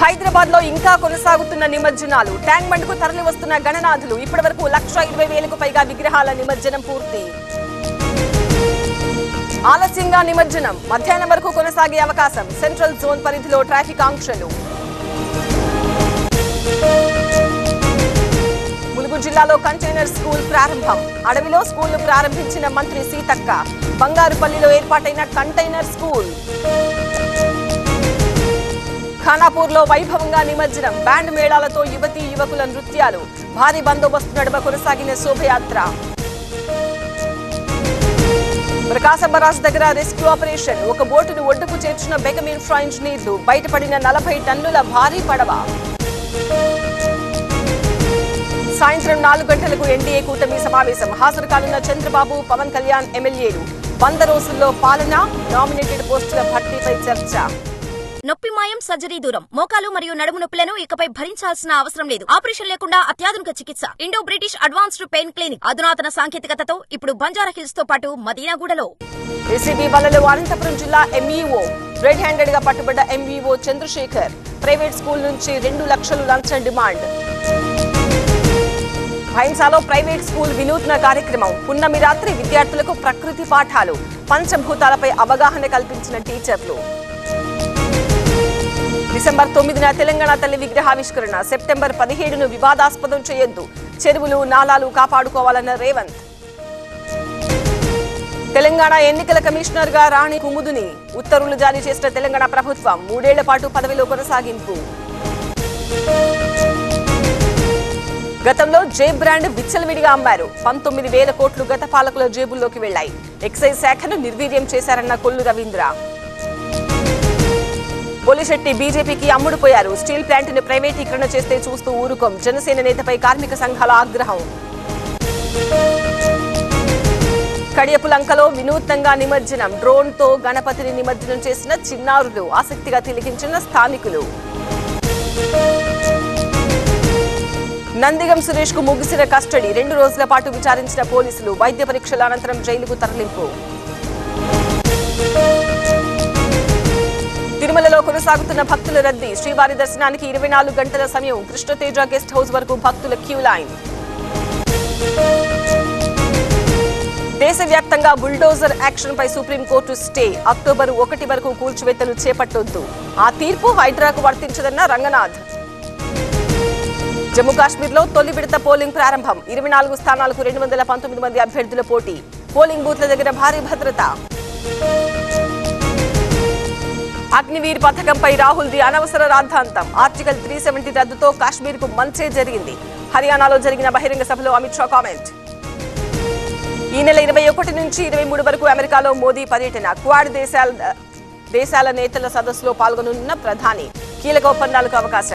హైదరాబాద్ లో ఇంకా కొనసాగుతున్న నిమజ్జనాలు ట్యాంక్ బండ్ కు తరలి వస్తున్న గణనాథులు ఇప్పటి వరకు లక్ష ఇరవై వేలకు పైగా విగ్రహాల నిమజ్జనం పూర్తి ఆలస్యంగా నిమజ్జనం మధ్యాహ్నం వరకు కొనసాగే అవకాశం సెంట్రల్ జోన్ పరిధిలో ట్రాఫిక్ ఆంక్షలు ములుగు జిల్లాలో కంటైనర్ స్కూల్ ప్రారంభం అడవిలో స్కూల్ ప్రారంభించిన మంత్రి సీతక్క బంగారుపల్లిలో ఏర్పాటైన కంటైనర్ స్కూల్ ఖానాపూర్లో వైభవంగా నిమజ్జనం బ్యాండ్ మేళాలతో యువతీ యువకుల నృత్యాలు భారీ బందోబస్తు నడుమ కొనసాగిన శోభయాత్ర ప్రకాశం బరాజ్ దగ్గర రెస్క్యూ ఆపరేషన్ ఒక బోటును ఒడ్డుకు చేర్చిన బెగం ఇన్ఫ్రా ఇంజనీర్లు బయటపడిన నలభై టన్నుల భారీ పడవ సాయంత్రం నాలుగు గంటలకు ఎన్డీఏ కూటమి సమావేశం హాజరు కానున్న చంద్రబాబు పవన్ కళ్యాణ్ ఎమ్మెల్యేలు వంద రోజుల్లో పాలన నామినేటెడ్ పోస్టుల భర్తీపై చర్చ నొప్పి మాయం సర్జరీ దూరం మోకాలు మరియు నడుము నొప్పులను ఇకపై భరించాల్సిన అవసరం లేదు ఆపరేషన్ లేకుండా అత్యాధునిక చికిత్స Indo British advanced pain clinic అధునాతన సాంకేతికతతో ఇప్పుడు బంజారా హిల్స్ తో పాటు మదీనాగూడలో ఏసీబీ వలలో అనంతపురం జిల్లా ఎంఈఓ రెడ్ హ్యాండెడ్ గా పట్టుబడ్డ ఎంఈఓ చంద్రశేఖర్ ప్రైవేట్ స్కూల్ నుంచి రెండు లక్షలు లంచం డిమాండ్ భైన్సాలో ప్రైవేట్ స్కూల్ వినూత్న కార్యక్రమం పున్నమి రాత్రి విద్యార్థులకు ప్రకృతి పాఠాలు పంచభూతాలపై అవగాహన కల్పించిన టీచర్లు డిసెంబర్ తొమ్మిదిన తెలంగాణ తల్లి విగ్రహావిష్కరణ సెప్టెంబర్ పదిహేడును వివాదాస్పదం చేయొద్దు చెరువులు నాలాలు కాపాడుకోవాలన్న రేవంత్ తెలంగాణ ఎన్నికల కమిషనర్ గా రాణి కుముదుని ఉత్తర్వులు జారీ చేసిన తెలంగాణ ప్రభుత్వం మూడేళ్ల పాటు పదవిలో కొనసాగింపు గతంలో జే బ్రాండ్ విచ్చలవిడిగా అమ్మారు పంతొమ్మిది వేల కోట్లు గత పాలకుల జేబుల్లోకి వెళ్లాయి ఎక్సైజ్ శాఖను నిర్వీర్యం చేశారన్న కొల్లు రవీంద్ర పోలిశెట్టి బీజేపీకి అమ్ముడుపోయారు స్టీల్ ప్లాంట్ ని ప్రైవేటీకరణ చేస్తే చూస్తూ ఊరుకోం జనసేన నేతపై కార్మిక సంఘాల ఆగ్రహం కడియపులంకలో వినూత్నంగా నిమజ్జనం డ్రోన్ తో గణపతిని నిమజ్జనం చేసిన చిన్నారులు ఆసక్తిగా తిలకించిన స్థానికులు నందిగం సురేష్ కు ముగిసిన కస్టడీ రెండు రోజుల పాటు విచారించిన పోలీసులు వైద్య పరీక్షల అనంతరం జైలుకు తరలింపు తిరుమలలో కొనసాగుతున్న భక్తుల రద్దీ శ్రీవారి దర్శనానికి ఇరవై నాలుగు గంటల సమయం కృష్ణతేజ గెస్ట్ హౌస్ వరకు భక్తుల క్యూ లైన్ దేశవ్యాప్తంగా బుల్డోజర్ యాక్షన్ పై సుప్రీంకోర్టు స్టే అక్టోబర్ ఒకటి వరకు కూల్చివేతలు చేపట్టొద్దు ఆ తీర్పు హైడ్రాకు వర్తించదన్న రంగనాథ్ జమ్మూ కాశ్మీర్లో తొలి విడత పోలింగ్ ప్రారంభం ఇరవై నాలుగు స్థానాలకు రెండు వందల పంతొమ్మిది మంది అభ్యర్థుల పోటీ పోలింగ్ బూత్ల దగ్గర భారీ భద్రత అగ్నివీర్ పథకంపై రాహుల్ ది అనవసర రాద్ధాంతం ఆర్టికల్ త్రీ సెవెంటీ రద్దుతో కాశ్మీర్ కు మంచే జరిగింది హర్యానాలో జరిగిన బహిరంగ సభలో అమిత్ షా కామెంట్ ఈ నెల ఇరవై ఒకటి నుంచి ఇరవై మూడు వరకు అమెరికాలో మోదీ పర్యటన క్వాడ్ దేశాల దేశాల నేతల సదస్సులో పాల్గొనున్న ప్రధాని కీలక ఒప్పందాలకు అవకాశం